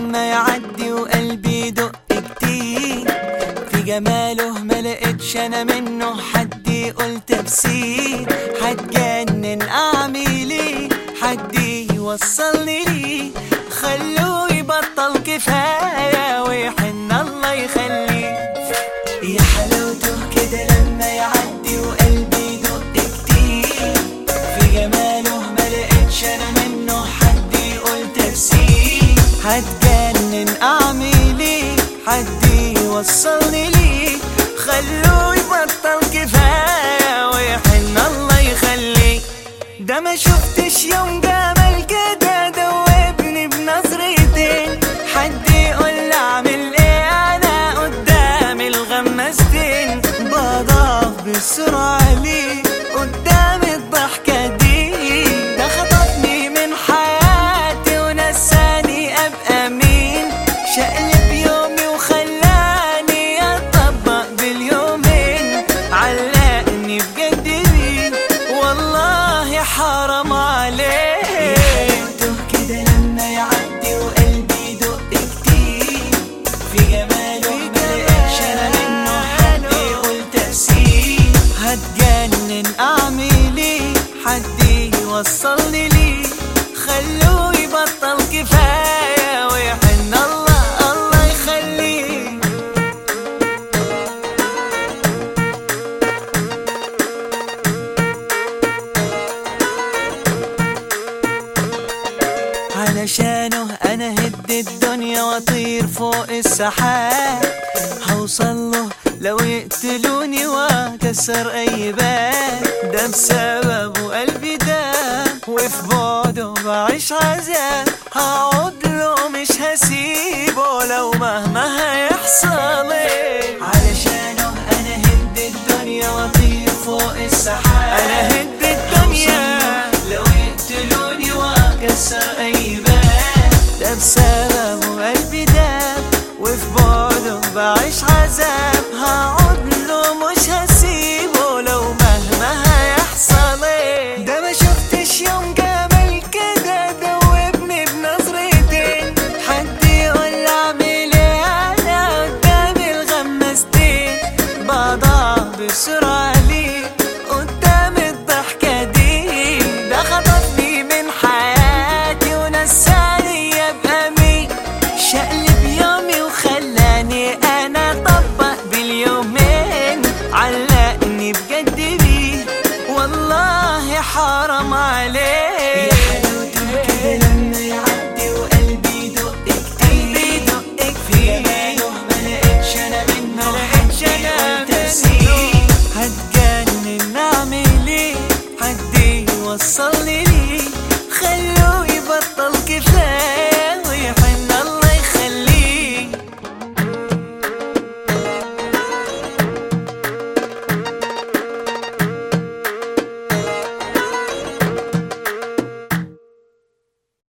لما يعدي وقلبي يدق كتير في جماله ما لقيتش انا منه حد يقول تفسير هتجنن اعمل ايه حد يوصلني ليه خلوه يبطل كفايه ويحن الله يخليه يا حلاوته كده لما يعدي وقلبي يدق كتير في جماله ما لقيتش انا منه حد يقول تفسير هتجنن اعمل ايه حد يوصلني ليه خلوه يبطل كفايه ويحن الله يخليه ده ما شفتش يوم جمال كده دوبني بنظرتين حد يقول لي اعمل ايه انا قدام الغمازتين بضعف بسرعه ليه قدام الضحكه دي ده خطفني من حياتي ونساني ابقى مين شقلب يومي وخلاني اطبق باليومين علقني بجد بيه والله حرام عليه كده لما يعدي وقلبي يدق كتير في جماله ملقتش انا منه حد يقول تفسير هتجنن اعمل ايه حد يوصلني ليه خلوه يبطل كفايه ويحن الله الله يخليه علشانه انا هد الدنيا واطير فوق السحاب هوصل له لو يقتلوني واكسر اي باب ده بسببه قلبي ده وفي بعده بعيش عذاب هقعد له مش هسيبه لو مهما هيحصل إيه. علشانه انا هد الدنيا واطير فوق السحاب انا هد الدنيا لو يقتلوني واكسر اي باب ده بسببه قلبي داب وفي بعده بعيش عذاب هقعد له مش هسيبه لو مهما هيحصل ايه ده ما شفتش يوم جمال كده دوبني بنظرتين حد يقول لي اعمل ايه انا قدام الغمازتين بضاع بسرعه ليه قدام الضحكه دي ده خطفني من حياتي ونساني ابقى مين شقلب يومي وخلاني انا اطبق باليومين علقني بجد بيه والله حرام عليك